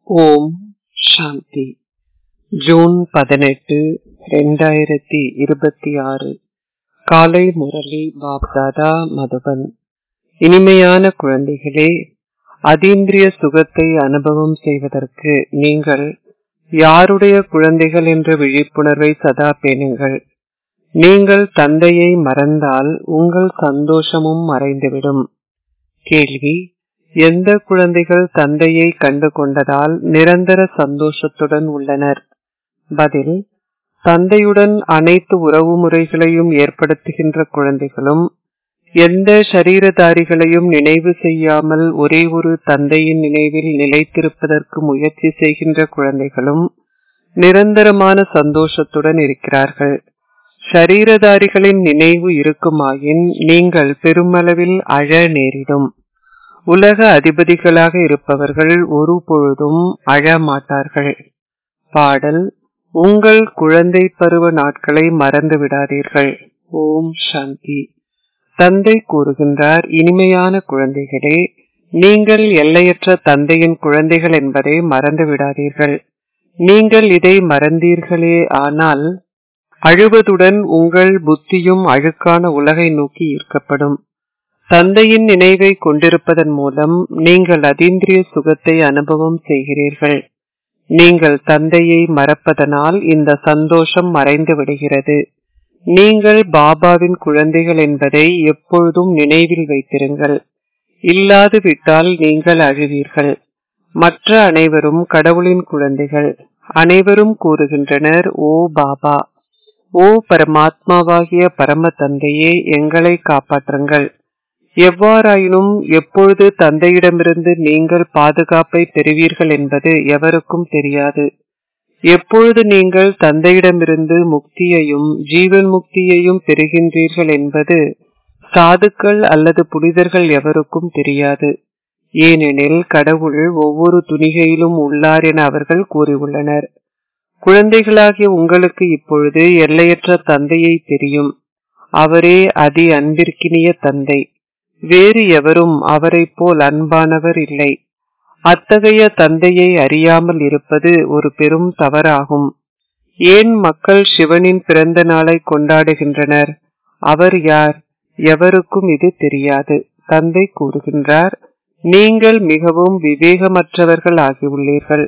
ஓம் சாந்தி June பதினெட்டு ரெண்டாயிரத்தி இருபத்தி ஆறு காலை முரளி பாப்தாதா மதுபன் இனிமையான குழந்தைகளே அதீந்திரிய சுகத்தை அனுபவம் செய்வதற்கு நீங்கள் யாருடைய குழந்தைகள் என்ற விழிப்புணர்வை சதா பேணுங்கள் நீங்கள் தந்தையை மறந்தால் உங்கள் சந்தோஷமும் மறைந்துவிடும் கேள்வி எந்த குழந்தைகள் தந்தையை கண்டு கொண்டதால் நிரந்தர சந்தோஷத்துடன் உள்ளனர் பதில் தந்தையுடன் அனைத்து உறவு முறைகளையும் ஏற்படுத்துகின்ற குழந்தைகளும் எந்த சரீரதாரிகளையும் நினைவு செய்யாமல் ஒரே ஒரு தந்தையின் நினைவில் நிலைத்திருப்பதற்கு முயற்சி செய்கின்ற குழந்தைகளும் நிரந்தரமான சந்தோஷத்துடன் இருக்கிறார்கள் ஷரீரதாரிகளின் நினைவு இருக்குமாயின் நீங்கள் பெருமளவில் அழ நேரிடும் உலக அதிபதிகளாக இருப்பவர்கள் ஒரு பொழுதும் அழ மாட்டார்கள் பாடல் உங்கள் குழந்தை பருவ நாட்களை மறந்து விடாதீர்கள் ஓம் சாந்தி தந்தை கூறுகின்றார் இனிமையான குழந்தைகளே நீங்கள் எல்லையற்ற தந்தையின் குழந்தைகள் என்பதை மறந்து விடாதீர்கள் நீங்கள் இதை மறந்தீர்களே ஆனால் அழுவதுடன் உங்கள் புத்தியும் அழுக்கான உலகை நோக்கி ஈர்க்கப்படும் தந்தையின் நினைவை கொண்டிருப்பதன் மூலம் நீங்கள் அதீந்திரிய சுகத்தை அனுபவம் செய்கிறீர்கள் நீங்கள் தந்தையை மறப்பதனால் இந்த சந்தோஷம் மறைந்து விடுகிறது நீங்கள் பாபாவின் குழந்தைகள் என்பதை எப்பொழுதும் நினைவில் வைத்திருங்கள் இல்லாது விட்டால் நீங்கள் அழுவீர்கள் மற்ற அனைவரும் கடவுளின் குழந்தைகள் அனைவரும் கூறுகின்றனர் ஓ பாபா ஓ பரமாத்மாவாகிய பரம தந்தையே எங்களை காப்பாற்றுங்கள் எவ்வாறாயினும் எப்பொழுது தந்தையிடமிருந்து நீங்கள் பாதுகாப்பை பெறுவீர்கள் என்பது எவருக்கும் தெரியாது எப்பொழுது நீங்கள் தந்தையிடமிருந்து முக்தியையும் ஜீவன் முக்தியையும் பெறுகின்றீர்கள் என்பது சாதுக்கள் அல்லது புனிதர்கள் எவருக்கும் தெரியாது ஏனெனில் கடவுள் ஒவ்வொரு துணிகையிலும் உள்ளார் என அவர்கள் கூறியுள்ளனர் குழந்தைகளாகிய உங்களுக்கு இப்பொழுது எல்லையற்ற தந்தையை தெரியும் அவரே அதி அன்பிற்கினிய தந்தை வேறு எவரும் அவரை போல் அன்பானவர் இல்லை அத்தகைய தந்தையை அறியாமல் இருப்பது ஒரு பெரும் தவறாகும் ஏன் மக்கள் சிவனின் பிறந்த நாளை கொண்டாடுகின்றனர் அவர் யார் எவருக்கும் இது தெரியாது தந்தை கூறுகின்றார் நீங்கள் மிகவும் விவேகமற்றவர்கள் ஆகியுள்ளீர்கள்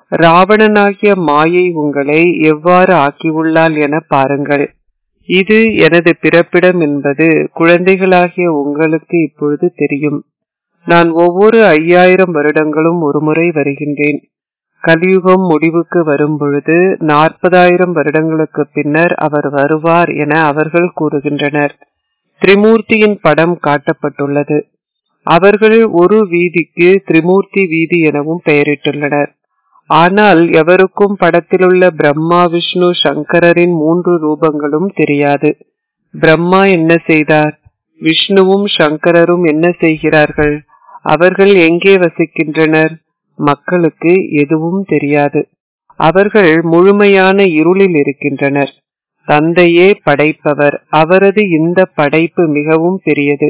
ராவணனாகிய மாயை உங்களை எவ்வாறு ஆக்கியுள்ளாள் என பாருங்கள் இது எனது பிறப்பிடம் என்பது குழந்தைகளாகிய உங்களுக்கு இப்பொழுது தெரியும் நான் ஒவ்வொரு ஐயாயிரம் வருடங்களும் ஒருமுறை வருகின்றேன் கலியுகம் முடிவுக்கு வரும் பொழுது நாற்பதாயிரம் வருடங்களுக்கு பின்னர் அவர் வருவார் என அவர்கள் கூறுகின்றனர் திரிமூர்த்தியின் படம் காட்டப்பட்டுள்ளது அவர்கள் ஒரு வீதிக்கு திரிமூர்த்தி வீதி எனவும் பெயரிட்டுள்ளனர் ஆனால் எவருக்கும் படத்திலுள்ள பிரம்மா விஷ்ணு சங்கரரின் மூன்று ரூபங்களும் தெரியாது பிரம்மா என்ன செய்தார் விஷ்ணுவும் சங்கரரும் என்ன செய்கிறார்கள் அவர்கள் எங்கே வசிக்கின்றனர் மக்களுக்கு எதுவும் தெரியாது அவர்கள் முழுமையான இருளில் இருக்கின்றனர் தந்தையே படைப்பவர் அவரது இந்த படைப்பு மிகவும் பெரியது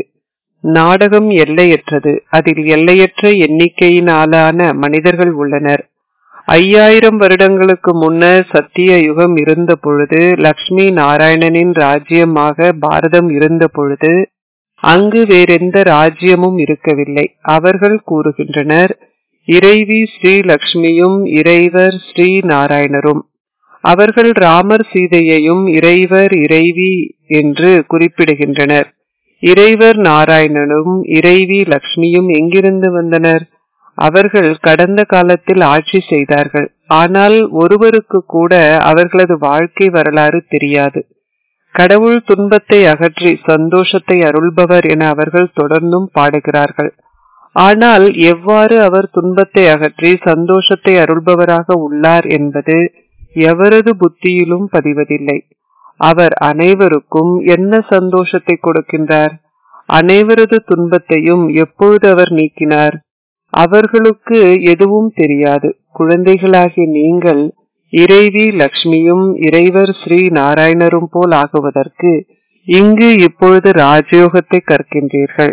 நாடகம் எல்லையற்றது அதில் எல்லையற்ற எண்ணிக்கையினாலான மனிதர்கள் உள்ளனர் ஐயாயிரம் வருடங்களுக்கு முன்னர் சத்திய யுகம் இருந்த பொழுது லக்ஷ்மி நாராயணனின் ராஜ்யமாக பாரதம் இருந்த பொழுது அங்கு வேறெந்த ராஜ்யமும் இருக்கவில்லை அவர்கள் கூறுகின்றனர் இறைவி ஸ்ரீ லக்ஷ்மியும் இறைவர் ஸ்ரீ நாராயணரும் அவர்கள் ராமர் சீதையையும் இறைவர் இறைவி என்று குறிப்பிடுகின்றனர் இறைவர் நாராயணனும் இறைவி லக்ஷ்மியும் எங்கிருந்து வந்தனர் அவர்கள் கடந்த காலத்தில் ஆட்சி செய்தார்கள் ஆனால் ஒருவருக்கு கூட அவர்களது வாழ்க்கை வரலாறு தெரியாது கடவுள் துன்பத்தை அகற்றி சந்தோஷத்தை அருள்பவர் என அவர்கள் தொடர்ந்தும் பாடுகிறார்கள் ஆனால் எவ்வாறு அவர் துன்பத்தை அகற்றி சந்தோஷத்தை அருள்பவராக உள்ளார் என்பது எவரது புத்தியிலும் பதிவதில்லை அவர் அனைவருக்கும் என்ன சந்தோஷத்தை கொடுக்கின்றார் அனைவரது துன்பத்தையும் எப்பொழுது அவர் நீக்கினார் அவர்களுக்கு எதுவும் தெரியாது குழந்தைகளாகிய நீங்கள் இறைவி லக்ஷ்மியும் இறைவர் ஸ்ரீ நாராயணரும் போல் ஆகுவதற்கு இங்கு இப்பொழுது ராஜயோகத்தை கற்கின்றீர்கள்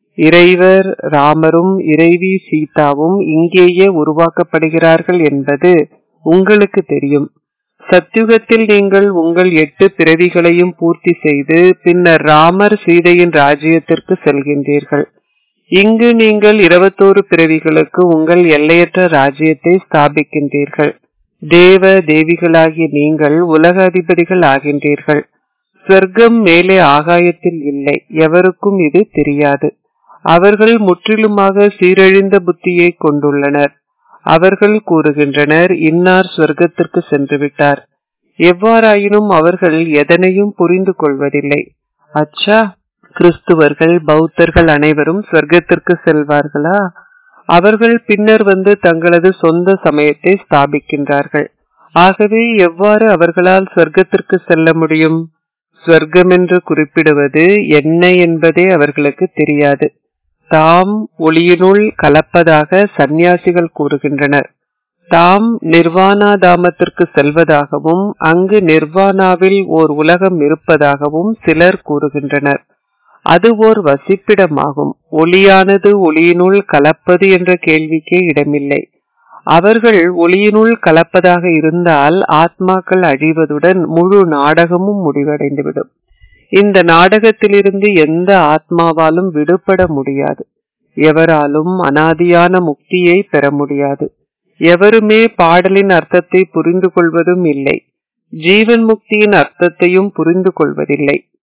இறைவர் ராமரும் இறைவி சீதாவும் இங்கேயே உருவாக்கப்படுகிறார்கள் என்பது உங்களுக்கு தெரியும் சத்யுகத்தில் நீங்கள் உங்கள் எட்டு பிறவிகளையும் பூர்த்தி செய்து பின்னர் ராமர் சீதையின் ராஜ்யத்திற்கு செல்கின்றீர்கள் இங்கு நீங்கள் இருபத்தோரு பிறவிகளுக்கு உங்கள் எல்லையற்ற ராஜ்யத்தை ஸ்தாபிக்கின்றீர்கள் தேவ தேவிகளாகிய நீங்கள் உலக அதிபதிகள் ஆகின்றீர்கள் சொர்க்கம் மேலே ஆகாயத்தில் இல்லை எவருக்கும் இது தெரியாது அவர்கள் முற்றிலுமாக சீரழிந்த புத்தியை கொண்டுள்ளனர் அவர்கள் கூறுகின்றனர் இன்னார் சொர்க்கத்திற்கு சென்று விட்டார் எவ்வாறாயினும் அவர்கள் எதனையும் புரிந்து கொள்வதில்லை அச்சா கிறிஸ்துவர்கள் பௌத்தர்கள் அனைவரும் சொர்க்கத்திற்கு செல்வார்களா அவர்கள் பின்னர் வந்து தங்களது சொந்த சமயத்தை ஸ்தாபிக்கின்றார்கள் ஆகவே எவ்வாறு அவர்களால் சொர்க்கத்திற்கு செல்ல முடியும் சொர்க்கம் என்று குறிப்பிடுவது என்ன என்பதே அவர்களுக்கு தெரியாது தாம் ஒளியினுள் கலப்பதாக சந்நியாசிகள் கூறுகின்றனர் தாம் நிர்வாணா தாமத்திற்கு செல்வதாகவும் அங்கு நிர்வாணாவில் ஓர் உலகம் இருப்பதாகவும் சிலர் கூறுகின்றனர் அது ஓர் வசிப்பிடமாகும் ஒளியானது ஒளியினுள் கலப்பது என்ற கேள்விக்கே இடமில்லை அவர்கள் ஒளியினுள் கலப்பதாக இருந்தால் ஆத்மாக்கள் அழிவதுடன் முழு நாடகமும் முடிவடைந்துவிடும் இந்த நாடகத்திலிருந்து எந்த ஆத்மாவாலும் விடுபட முடியாது எவராலும் அனாதியான முக்தியை பெற முடியாது எவருமே பாடலின் அர்த்தத்தை புரிந்து கொள்வதும் இல்லை ஜீவன் முக்தியின் அர்த்தத்தையும் புரிந்து கொள்வதில்லை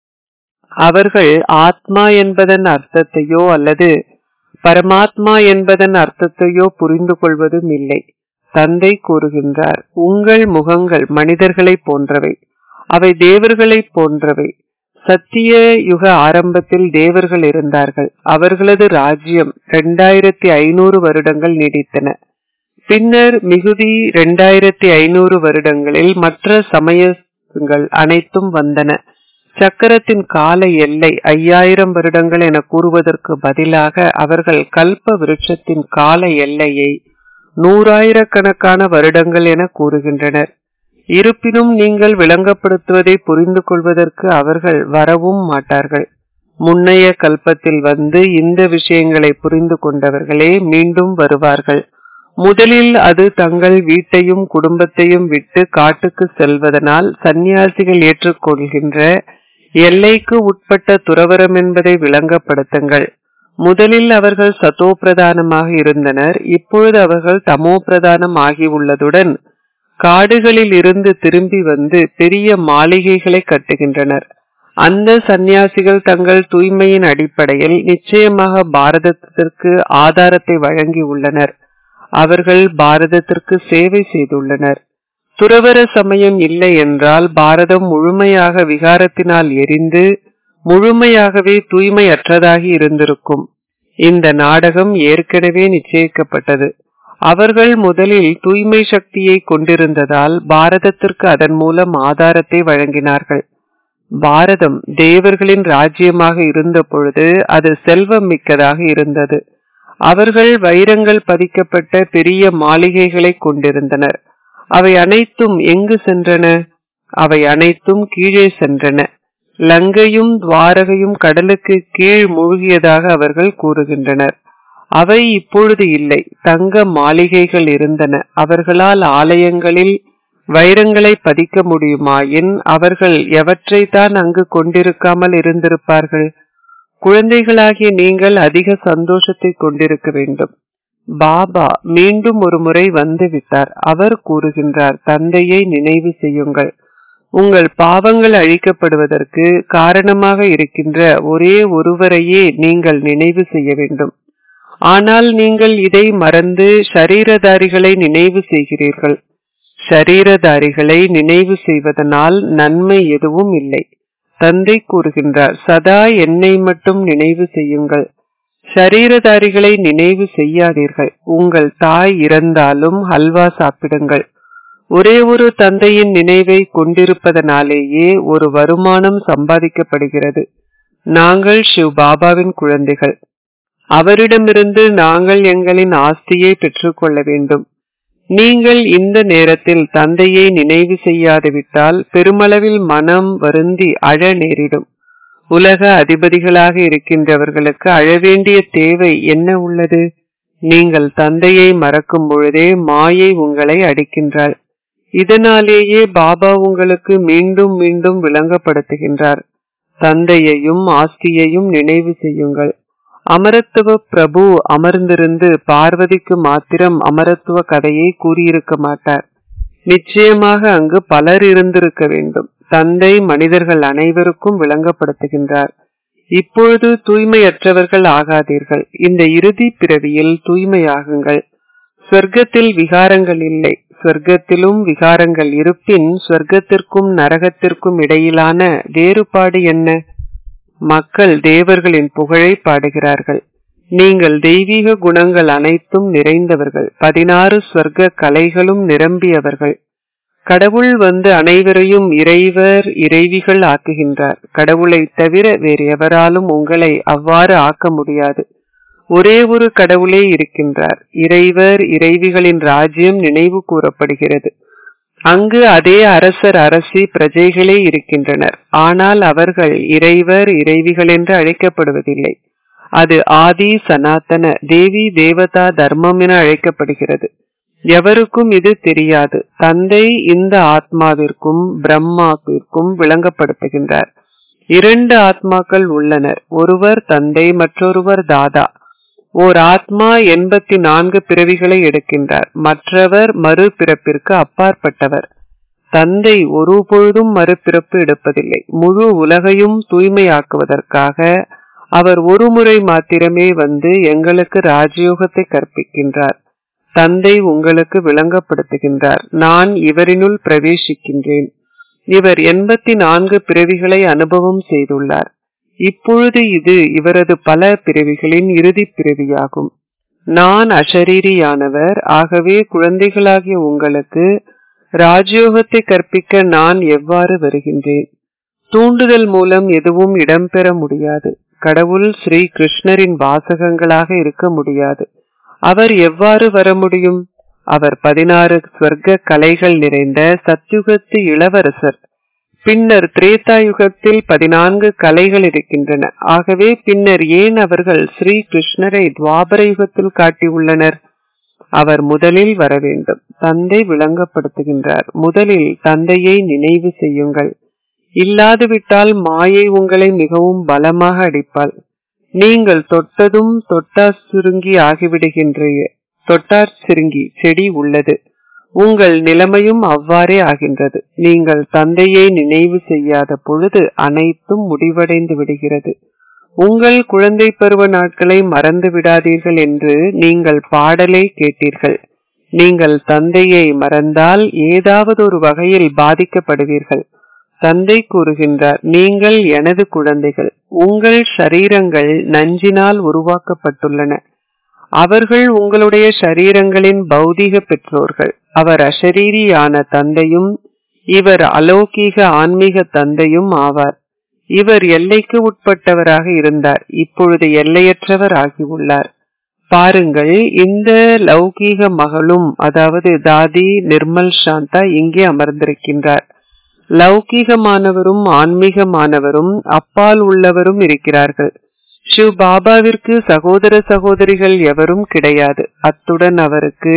அவர்கள் ஆத்மா என்பதன் அர்த்தத்தையோ அல்லது பரமாத்மா என்பதன் அர்த்தத்தையோ புரிந்து கொள்வதும் இல்லை தந்தை கூறுகின்றார் உங்கள் முகங்கள் மனிதர்களைப் போன்றவை அவை தேவர்களைப் போன்றவை சத்திய யுக ஆரம்பத்தில் தேவர்கள் இருந்தார்கள் அவர்களது ராஜ்யம் இரண்டாயிரத்தி ஐநூறு வருடங்கள் நீடித்தன பின்னர் மிகுதி இரண்டாயிரத்தி ஐநூறு வருடங்களில் மற்ற சமயங்கள் அனைத்தும் வந்தன சக்கரத்தின் கால எல்லை ஐயாயிரம் வருடங்கள் என கூறுவதற்கு பதிலாக அவர்கள் கல்ப விருட்சத்தின் கால எல்லையை நூறாயிரக்கணக்கான வருடங்கள் என கூறுகின்றனர் இருப்பினும் நீங்கள் விளங்கப்படுத்துவதை புரிந்து கொள்வதற்கு அவர்கள் வரவும் மாட்டார்கள் முன்னைய கல்பத்தில் வந்து இந்த விஷயங்களை புரிந்து கொண்டவர்களே மீண்டும் வருவார்கள் முதலில் அது தங்கள் வீட்டையும் குடும்பத்தையும் விட்டு காட்டுக்கு செல்வதனால் சந்நியாசிகள் ஏற்றுக்கொள்கின்ற எல்லைக்கு உட்பட்ட துறவரம் என்பதை விளங்கப்படுத்துங்கள் முதலில் அவர்கள் சதோ பிரதானமாக இருந்தனர் இப்பொழுது அவர்கள் தமோ பிரதானம் ஆகியுள்ளதுடன் காடுகளில் இருந்து திரும்பி வந்து பெரிய மாளிகைகளை கட்டுகின்றனர் அந்த சந்நியாசிகள் தங்கள் தூய்மையின் அடிப்படையில் நிச்சயமாக பாரதத்திற்கு ஆதாரத்தை வழங்கி உள்ளனர் அவர்கள் பாரதத்திற்கு சேவை செய்துள்ளனர் துறவர சமயம் இல்லை என்றால் பாரதம் முழுமையாக விகாரத்தினால் எரிந்து முழுமையாகவே தூய்மையற்றதாகி இருந்திருக்கும் இந்த நாடகம் ஏற்கனவே நிச்சயிக்கப்பட்டது அவர்கள் முதலில் தூய்மை சக்தியை கொண்டிருந்ததால் பாரதத்திற்கு அதன் மூலம் ஆதாரத்தை வழங்கினார்கள் பாரதம் தேவர்களின் ராஜ்யமாக இருந்த பொழுது அது செல்வம் மிக்கதாக இருந்தது அவர்கள் வைரங்கள் பதிக்கப்பட்ட பெரிய மாளிகைகளை கொண்டிருந்தனர் அவை அனைத்தும் எங்கு சென்றன அவை அனைத்தும் கீழே சென்றன லங்கையும் துவாரகையும் கடலுக்கு கீழ் மூழ்கியதாக அவர்கள் கூறுகின்றனர் அவை இப்பொழுது இல்லை தங்க மாளிகைகள் இருந்தன அவர்களால் ஆலயங்களில் வைரங்களை பதிக்க முடியுமாயின் அவர்கள் எவற்றை தான் அங்கு கொண்டிருக்காமல் இருந்திருப்பார்கள் குழந்தைகளாகிய நீங்கள் அதிக சந்தோஷத்தை கொண்டிருக்க வேண்டும் பாபா மீண்டும் ஒரு முறை வந்து விட்டார் அவர் கூறுகின்றார் தந்தையை நினைவு செய்யுங்கள் உங்கள் பாவங்கள் அழிக்கப்படுவதற்கு காரணமாக இருக்கின்ற ஒரே ஒருவரையே நீங்கள் நினைவு செய்ய வேண்டும் ஆனால் நீங்கள் இதை மறந்து ஷரீரதாரிகளை நினைவு செய்கிறீர்கள் ஷரீரதாரிகளை நினைவு செய்வதனால் நன்மை எதுவும் இல்லை தந்தை கூறுகின்றார் சதா என்னை மட்டும் நினைவு செய்யுங்கள் ஷரீரதாரிகளை நினைவு செய்யாதீர்கள் உங்கள் தாய் இறந்தாலும் ஹல்வா சாப்பிடுங்கள் ஒரே ஒரு தந்தையின் நினைவை கொண்டிருப்பதனாலேயே ஒரு வருமானம் சம்பாதிக்கப்படுகிறது நாங்கள் சிவ் பாபாவின் குழந்தைகள் அவரிடமிருந்து நாங்கள் எங்களின் ஆஸ்தியை பெற்றுக்கொள்ள வேண்டும் நீங்கள் இந்த நேரத்தில் தந்தையை நினைவு செய்யாது விட்டால் பெருமளவில் மனம் வருந்தி அழ நேரிடும் உலக அதிபதிகளாக இருக்கின்றவர்களுக்கு அழவேண்டிய தேவை என்ன உள்ளது நீங்கள் தந்தையை மறக்கும் பொழுதே மாயை உங்களை அடிக்கின்றாள் இதனாலேயே பாபா உங்களுக்கு மீண்டும் மீண்டும் விளங்கப்படுத்துகின்றார் தந்தையையும் ஆஸ்தியையும் நினைவு செய்யுங்கள் அமரத்துவ பிரபு அமர்ந்திருந்து பார்வதிக்கு மாத்திரம் அமரத்துவ கதையை கூறியிருக்க மாட்டார் நிச்சயமாக அங்கு பலர் இருந்திருக்க வேண்டும் தந்தை மனிதர்கள் அனைவருக்கும் விளங்கப்படுத்துகின்றார் இப்பொழுது தூய்மையற்றவர்கள் ஆகாதீர்கள் இந்த இறுதி பிறவியில் தூய்மையாகுங்கள் சொர்க்கத்தில் விகாரங்கள் இல்லை சொர்க்கத்திலும் விகாரங்கள் இருப்பின் சொர்க்கத்திற்கும் நரகத்திற்கும் இடையிலான வேறுபாடு என்ன மக்கள் தேவர்களின் புகழை பாடுகிறார்கள் நீங்கள் தெய்வீக குணங்கள் அனைத்தும் நிறைந்தவர்கள் பதினாறு சொர்க்க கலைகளும் நிரம்பியவர்கள் கடவுள் வந்து அனைவரையும் இறைவர் இறைவிகள் ஆக்குகின்றார் கடவுளை தவிர வேறு எவராலும் உங்களை அவ்வாறு ஆக்க முடியாது ஒரே ஒரு கடவுளே இருக்கின்றார் இறைவர் இறைவிகளின் ராஜ்யம் நினைவு கூறப்படுகிறது அங்கு அதே அரசர் அரசி பிரஜைகளே இருக்கின்றனர் ஆனால் அவர்கள் இறைவர் இறைவிகள் என்று அழைக்கப்படுவதில்லை அது ஆதி சனாதன தேவி தேவதா தர்மம் என அழைக்கப்படுகிறது எவருக்கும் இது தெரியாது தந்தை இந்த ஆத்மாவிற்கும் பிரம்மாவிற்கும் விளங்கப்படுத்துகின்றார் இரண்டு ஆத்மாக்கள் உள்ளனர் ஒருவர் தந்தை மற்றொருவர் தாதா ஓர் ஆத்மா எண்பத்தி நான்கு பிறவிகளை எடுக்கின்றார் மற்றவர் மறுபிறப்பிற்கு அப்பாற்பட்டவர் தந்தை ஒரு பொழுதும் மறுபிறப்பு எடுப்பதில்லை முழு உலகையும் தூய்மையாக்குவதற்காக அவர் ஒரு முறை மாத்திரமே வந்து எங்களுக்கு ராஜயோகத்தை கற்பிக்கின்றார் தந்தை உங்களுக்கு விளங்கப்படுத்துகின்றார் நான் இவரினுள் பிரவேசிக்கின்றேன் இவர் எண்பத்தி நான்கு பிறவிகளை அனுபவம் செய்துள்ளார் இப்பொழுது இது இவரது பல பிறவிகளின் இறுதி பிறவியாகும் நான் அஷரீரியானவர் ஆகவே குழந்தைகளாகிய உங்களுக்கு ராஜயோகத்தை கற்பிக்க நான் எவ்வாறு வருகின்றேன் தூண்டுதல் மூலம் எதுவும் இடம்பெற முடியாது கடவுள் ஸ்ரீ கிருஷ்ணரின் வாசகங்களாக இருக்க முடியாது அவர் எவ்வாறு வர முடியும் அவர் பதினாறு ஸ்வர்க்க கலைகள் நிறைந்த சத்யுகத்து இளவரசர் பின்னர் திரேதா யுகத்தில் பதினான்கு கலைகள் இருக்கின்றன ஆகவே பின்னர் ஏன் அவர்கள் ஸ்ரீ கிருஷ்ணரை துவாபர யுகத்தில் காட்டியுள்ளனர் அவர் முதலில் வர வேண்டும் தந்தை விளங்கப்படுத்துகின்றார் முதலில் தந்தையை நினைவு செய்யுங்கள் இல்லாதுவிட்டால் மாயை உங்களை மிகவும் பலமாக அடிப்பாள் நீங்கள் தொட்டதும் தொட்டா சுருங்கி ஆகிவிடுகின்ற தொட்டார் சுருங்கி செடி உள்ளது உங்கள் நிலைமையும் அவ்வாறே ஆகின்றது நீங்கள் தந்தையை நினைவு செய்யாத பொழுது அனைத்தும் முடிவடைந்து விடுகிறது உங்கள் குழந்தை பருவ நாட்களை மறந்து விடாதீர்கள் என்று நீங்கள் பாடலை கேட்டீர்கள் நீங்கள் தந்தையை மறந்தால் ஏதாவது ஒரு வகையில் பாதிக்கப்படுவீர்கள் தந்தை கூறுகின்றார் நீங்கள் எனது குழந்தைகள் உங்கள் சரீரங்கள் நஞ்சினால் உருவாக்கப்பட்டுள்ளன அவர்கள் உங்களுடைய சரீரங்களின் பௌதீக பெற்றோர்கள் அவர் அஷரீரியான தந்தையும் இவர் அலௌகீக ஆன்மீக தந்தையும் ஆவார் இவர் எல்லைக்கு உட்பட்டவராக இருந்தார் இப்பொழுது எல்லையற்றவர் ஆகியுள்ளார் பாருங்கள் இந்த லௌகீக மகளும் அதாவது தாதி நிர்மல் சாந்தா இங்கே அமர்ந்திருக்கின்றார் லௌகீகமானவரும் ஆன்மீகமானவரும் அப்பால் உள்ளவரும் இருக்கிறார்கள் ஷிவ் பாபாவிற்கு சகோதர சகோதரிகள் எவரும் கிடையாது அத்துடன் அவருக்கு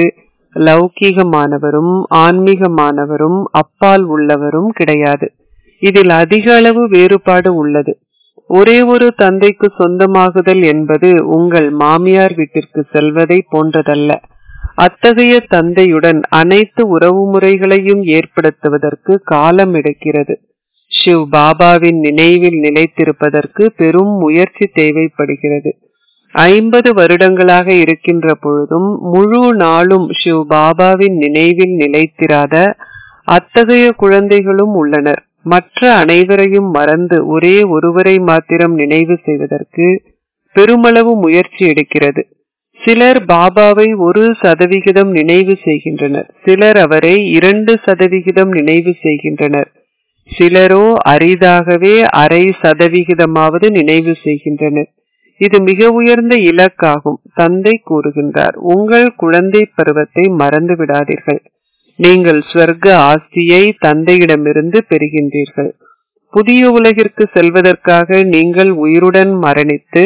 லௌகீகமானவரும் ஆன்மீகமானவரும் அப்பால் உள்ளவரும் கிடையாது இதில் அதிக அளவு வேறுபாடு உள்ளது ஒரே ஒரு தந்தைக்கு சொந்தமாகுதல் என்பது உங்கள் மாமியார் வீட்டிற்கு செல்வதை போன்றதல்ல அத்தகைய தந்தையுடன் அனைத்து உறவு முறைகளையும் ஏற்படுத்துவதற்கு காலம் எடுக்கிறது ஷிவ் பாபாவின் நினைவில் நிலைத்திருப்பதற்கு பெரும் முயற்சி தேவைப்படுகிறது ஐம்பது வருடங்களாக இருக்கின்ற பொழுதும் முழு நாளும் ஷிவ் பாபாவின் நினைவில் நிலைத்திராத அத்தகைய குழந்தைகளும் உள்ளனர் மற்ற அனைவரையும் மறந்து ஒரே ஒருவரை மாத்திரம் நினைவு செய்வதற்கு பெருமளவு முயற்சி எடுக்கிறது சிலர் பாபாவை ஒரு சதவிகிதம் நினைவு செய்கின்றனர் சிலர் அவரை இரண்டு சதவிகிதம் நினைவு செய்கின்றனர் சிலரோ அரிதாகவே அரை சதவிகிதமாவது நினைவு செய்கின்றனர் இது மிக உயர்ந்த இலக்காகும் தந்தை கூறுகின்றார் உங்கள் குழந்தை பருவத்தை மறந்து விடாதீர்கள் நீங்கள் ஸ்வர்க்க ஆஸ்தியை தந்தையிடமிருந்து பெறுகின்றீர்கள் புதிய உலகிற்கு செல்வதற்காக நீங்கள் உயிருடன் மரணித்து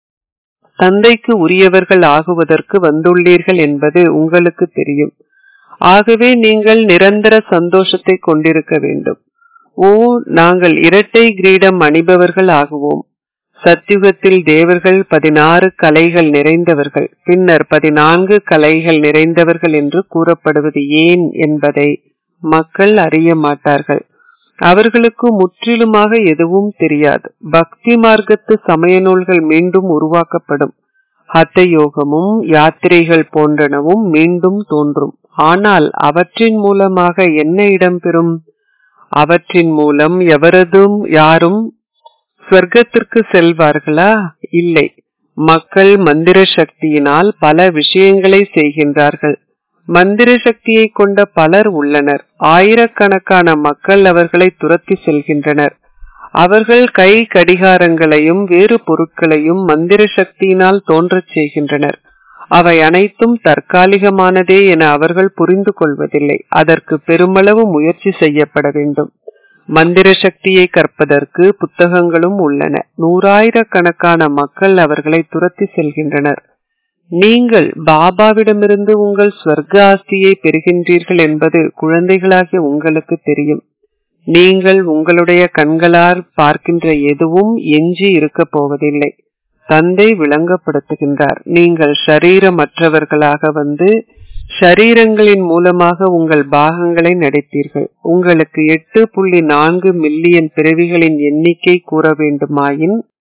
தந்தைக்கு உரியவர்கள் ஆகுவதற்கு வந்துள்ளீர்கள் என்பது உங்களுக்கு தெரியும் ஆகவே நீங்கள் நிரந்தர சந்தோஷத்தை கொண்டிருக்க வேண்டும் ஓ நாங்கள் இரட்டை கிரீடம் அணிபவர்கள் ஆகுவோம் சத்யுகத்தில் தேவர்கள் பதினாறு கலைகள் நிறைந்தவர்கள் பின்னர் பதினான்கு கலைகள் நிறைந்தவர்கள் என்று கூறப்படுவது ஏன் என்பதை மக்கள் அறிய மாட்டார்கள் அவர்களுக்கு முற்றிலுமாக எதுவும் தெரியாது பக்தி மார்க்கத்து சமய நூல்கள் மீண்டும் உருவாக்கப்படும் ஹத்த யோகமும் யாத்திரைகள் போன்றனவும் மீண்டும் தோன்றும் ஆனால் அவற்றின் மூலமாக என்ன இடம்பெறும் அவற்றின் மூலம் எவரதும் யாரும் ஸ்வர்க்கத்திற்கு செல்வார்களா இல்லை மக்கள் மந்திர சக்தியினால் பல விஷயங்களை செய்கின்றார்கள் மந்திர சக்தியை கொண்ட பலர் உள்ளனர் ஆயிரக்கணக்கான மக்கள் அவர்களை துரத்தி செல்கின்றனர் அவர்கள் கை கடிகாரங்களையும் வேறு பொருட்களையும் மந்திர சக்தியினால் தோன்றச் செய்கின்றனர் அவை அனைத்தும் தற்காலிகமானதே என அவர்கள் புரிந்து கொள்வதில்லை அதற்கு பெருமளவு முயற்சி செய்யப்பட வேண்டும் மந்திர சக்தியை கற்பதற்கு புத்தகங்களும் உள்ளன நூறாயிரக்கணக்கான மக்கள் அவர்களை துரத்தி செல்கின்றனர் நீங்கள் பாபாவிடமிருந்து உங்கள் ஸ்வர்க்க ஆஸ்தியை பெறுகின்றீர்கள் என்பது குழந்தைகளாகிய உங்களுக்கு தெரியும் நீங்கள் உங்களுடைய கண்களால் பார்க்கின்ற எதுவும் எஞ்சி இருக்க போவதில்லை தந்தை விளங்கப்படுத்துகின்றார் நீங்கள் ஷரீரமற்றவர்களாக வந்து ஷரீரங்களின் மூலமாக உங்கள் பாகங்களை நடித்தீர்கள் உங்களுக்கு எட்டு புள்ளி நான்கு மில்லியன் பிறவிகளின் எண்ணிக்கை கூற வேண்டுமாயின்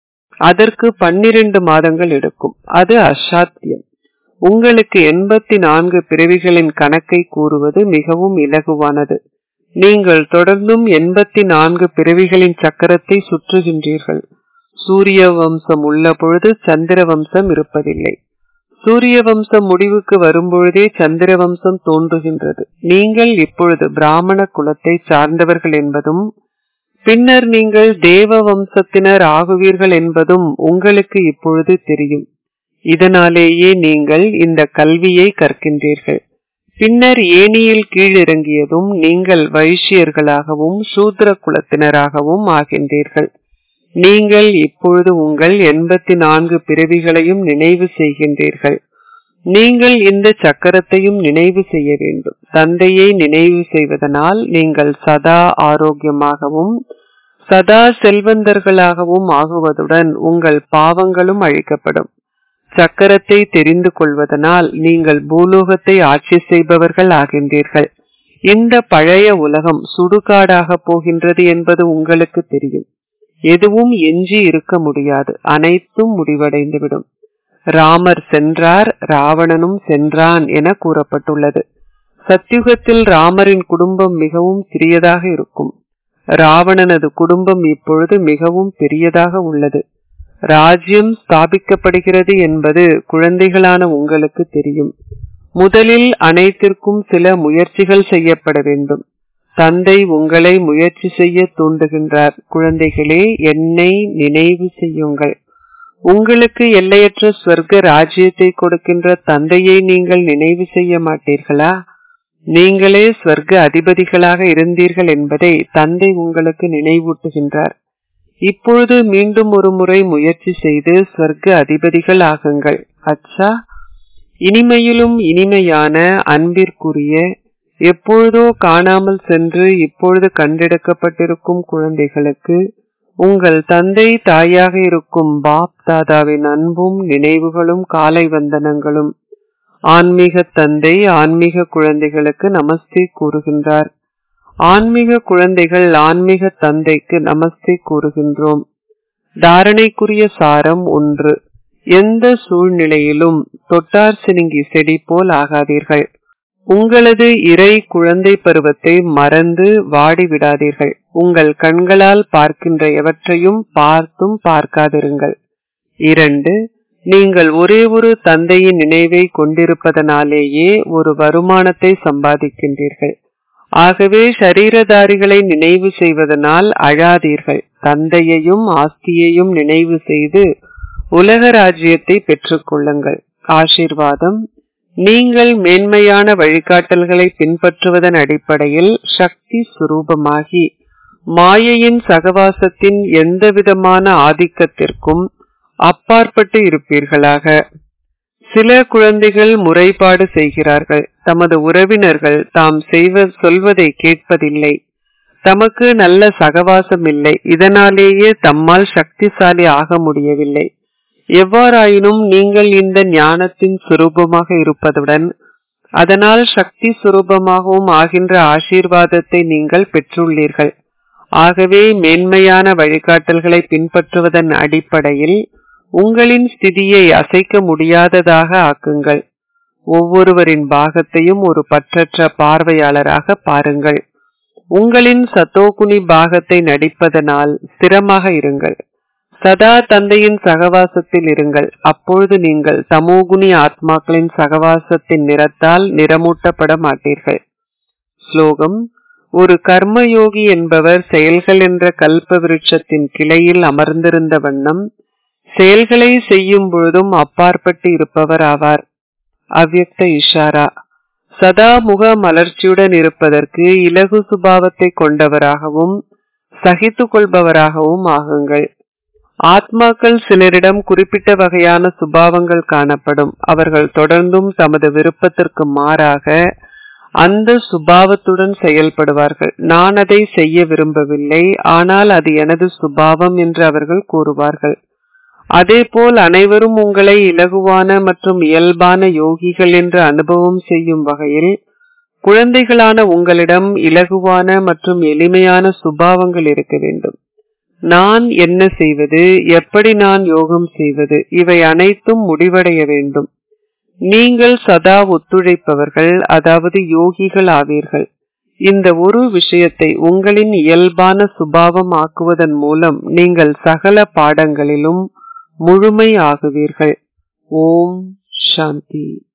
அதற்கு பன்னிரண்டு மாதங்கள் எடுக்கும் அது அசாத்தியம் உங்களுக்கு எண்பத்தி நான்கு பிறவிகளின் கணக்கை கூறுவது மிகவும் இலகுவானது நீங்கள் தொடர்ந்தும் எண்பத்தி நான்கு பிறவிகளின் சக்கரத்தை சுற்றுகின்றீர்கள் சூரிய வம்சம் உள்ள பொழுது சந்திர வம்சம் இருப்பதில்லை சூரிய வம்சம் முடிவுக்கு வரும்பொழுதே சந்திர வம்சம் தோன்றுகின்றது நீங்கள் இப்பொழுது பிராமண குலத்தை சார்ந்தவர்கள் என்பதும் பின்னர் நீங்கள் தேவ வம்சத்தினர் ஆகுவீர்கள் என்பதும் உங்களுக்கு இப்பொழுது தெரியும் இதனாலேயே நீங்கள் இந்த கல்வியை கற்கின்றீர்கள் பின்னர் ஏனியில் கீழிறங்கியதும் நீங்கள் வைஷ்யர்களாகவும் சூத்திர குலத்தினராகவும் ஆகின்றீர்கள் நீங்கள் இப்பொழுது உங்கள் எண்பத்தி நான்கு பிறவிகளையும் நினைவு செய்கின்றீர்கள் நீங்கள் இந்த சக்கரத்தையும் நினைவு செய்ய வேண்டும் தந்தையை நினைவு செய்வதனால் நீங்கள் சதா ஆரோக்கியமாகவும் சதா செல்வந்தர்களாகவும் ஆகுவதுடன் உங்கள் பாவங்களும் அழிக்கப்படும் சக்கரத்தை தெரிந்து கொள்வதனால் நீங்கள் பூலோகத்தை ஆட்சி செய்பவர்கள் ஆகின்றீர்கள் இந்த பழைய உலகம் சுடுகாடாக போகின்றது என்பது உங்களுக்கு தெரியும் எதுவும் எஞ்சி இருக்க முடியாது அனைத்தும் முடிவடைந்துவிடும் ராமர் சென்றார் ராவணனும் சென்றான் என கூறப்பட்டுள்ளது சத்யுகத்தில் ராமரின் குடும்பம் மிகவும் சிறியதாக இருக்கும் ராவணனது குடும்பம் இப்பொழுது மிகவும் பெரியதாக உள்ளது ராஜ்யம் ஸ்தாபிக்கப்படுகிறது என்பது குழந்தைகளான உங்களுக்கு தெரியும் முதலில் அனைத்திற்கும் சில முயற்சிகள் செய்யப்பட வேண்டும் தந்தை உங்களை முயற்சி செய்ய தூண்டுகின்றார் குழந்தைகளே என்னை நினைவு செய்யுங்கள் உங்களுக்கு எல்லையற்ற ஸ்வர்க்க ராஜ்யத்தை கொடுக்கின்ற தந்தையை நீங்கள் நினைவு செய்ய மாட்டீர்களா நீங்களே ஸ்வர்க்க அதிபதிகளாக இருந்தீர்கள் என்பதை தந்தை உங்களுக்கு நினைவூட்டுகின்றார் இப்பொழுது மீண்டும் ஒரு முறை முயற்சி செய்து ஸ்வர்க்க அதிபதிகள் ஆகுங்கள் அச்சா இனிமையிலும் இனிமையான அன்பிற்குரிய எப்பொழுதோ காணாமல் சென்று இப்பொழுது கண்டெடுக்கப்பட்டிருக்கும் குழந்தைகளுக்கு உங்கள் தந்தை தாயாக இருக்கும் பாப் தாதாவின் அன்பும் நினைவுகளும் காலை வந்தனங்களும் ஆன்மீக தந்தை ஆன்மீக குழந்தைகளுக்கு நமஸ்தே கூறுகின்றார் ஆன்மீக குழந்தைகள் ஆன்மீக தந்தைக்கு நமஸ்தே கூறுகின்றோம் தாரணைக்குரிய சாரம் ஒன்று எந்த சூழ்நிலையிலும் தொட்டார் சினுங்கி செடி போல் ஆகாதீர்கள் உங்களது இறை குழந்தை பருவத்தை மறந்து வாடி விடாதீர்கள் உங்கள் கண்களால் பார்க்கின்ற எவற்றையும் பார்த்தும் பார்க்காதிருங்கள் இரண்டு நீங்கள் ஒரே ஒரு தந்தையின் நினைவை கொண்டிருப்பதனாலேயே ஒரு வருமானத்தை சம்பாதிக்கின்றீர்கள் ஆகவே ஷரீரதாரிகளை நினைவு செய்வதனால் அழாதீர்கள் தந்தையையும் ஆஸ்தியையும் நினைவு செய்து உலக ராஜ்யத்தை பெற்றுக்கொள்ளுங்கள் ஆசீர்வாதம் நீங்கள் மேன்மையான வழிகாட்டல்களை பின்பற்றுவதன் அடிப்படையில் சக்தி சுரூபமாகி மாயையின் சகவாசத்தின் எந்தவிதமான ஆதிக்கத்திற்கும் அப்பாற்பட்டு இருப்பீர்களாக சில குழந்தைகள் முறைப்பாடு செய்கிறார்கள் தமது உறவினர்கள் தாம் செய்வ சொல்வதை கேட்பதில்லை தமக்கு நல்ல சகவாசம் இல்லை இதனாலேயே தம்மால் சக்திசாலி ஆக முடியவில்லை எவ்வாறாயினும் நீங்கள் இந்த ஞானத்தின் சுரூபமாக இருப்பதுடன் அதனால் சக்தி சுரூபமாகவும் ஆகின்ற ஆசீர்வாதத்தை நீங்கள் பெற்றுள்ளீர்கள் ஆகவே மேன்மையான வழிகாட்டல்களை பின்பற்றுவதன் அடிப்படையில் உங்களின் ஸ்திதியை அசைக்க முடியாததாக ஆக்குங்கள் ஒவ்வொருவரின் பாகத்தையும் ஒரு பற்றற்ற பார்வையாளராக பாருங்கள் உங்களின் சத்தோகுனி பாகத்தை நடிப்பதனால் ஸ்திரமாக இருங்கள் சதா தந்தையின் சகவாசத்தில் இருங்கள் அப்பொழுது நீங்கள் தமோகுனி ஆத்மாக்களின் சகவாசத்தின் நிறத்தால் நிறமூட்டப்பட மாட்டீர்கள் ஸ்லோகம் ஒரு கர்மயோகி என்பவர் செயல்கள் என்ற கல்ப விருட்சத்தின் கிளையில் அமர்ந்திருந்த வண்ணம் செயல்களை செய்யும் பொழுதும் அப்பாற்பட்டு இருப்பவர் ஆவார் அவ்யக்த இஷாரா சதா முக மலர்ச்சியுடன் இருப்பதற்கு இலகு சுபாவத்தை கொண்டவராகவும் சகித்து கொள்பவராகவும் ஆகுங்கள் ஆத்மாக்கள் சிலரிடம் குறிப்பிட்ட வகையான சுபாவங்கள் காணப்படும் அவர்கள் தொடர்ந்தும் தமது விருப்பத்திற்கு மாறாக அந்த சுபாவத்துடன் செயல்படுவார்கள் நான் அதை செய்ய விரும்பவில்லை ஆனால் அது எனது சுபாவம் என்று அவர்கள் கூறுவார்கள் அதேபோல் அனைவரும் உங்களை இலகுவான மற்றும் இயல்பான யோகிகள் என்று அனுபவம் செய்யும் வகையில் குழந்தைகளான உங்களிடம் இலகுவான மற்றும் எளிமையான சுபாவங்கள் இருக்க வேண்டும் நான் என்ன செய்வது எப்படி நான் யோகம் செய்வது இவை அனைத்தும் முடிவடைய வேண்டும் நீங்கள் சதா ஒத்துழைப்பவர்கள் அதாவது யோகிகள் ஆவீர்கள் இந்த ஒரு விஷயத்தை உங்களின் இயல்பான சுபாவம் ஆக்குவதன் மூலம் நீங்கள் சகல பாடங்களிலும் முழுமை ஆகுவீர்கள் ஓம் சாந்தி